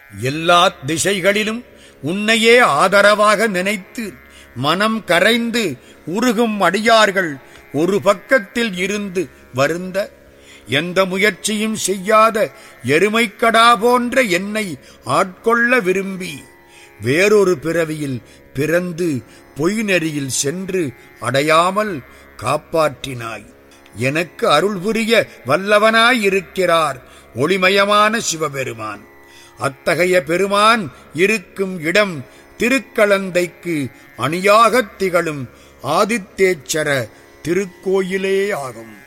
எல்லா திசைகளிலும் உன்னையே ஆதரவாக நினைத்து மனம் கரைந்து உருகும் அடியார்கள் ஒரு பக்கத்தில் இருந்து வருந்த எந்த முயற்சியும் செய்யாத எருமைக்கடா போன்ற என்னை ஆட்கொள்ள விரும்பி வேறொரு பிறவியில் பிறந்து பொய் நெறியில் சென்று அடையாமல் காப்பாற்றினாய் எனக்கு அருள் புரிய வல்லவனாயிருக்கிறார் ஒளிமயமான சிவபெருமான் அத்தகைய பெருமான் இருக்கும் இடம் திருக்கலந்தைக்கு அணியாகத் திகழும் ஆதித்தேச்சர திருக்கோயிலே ஆகும்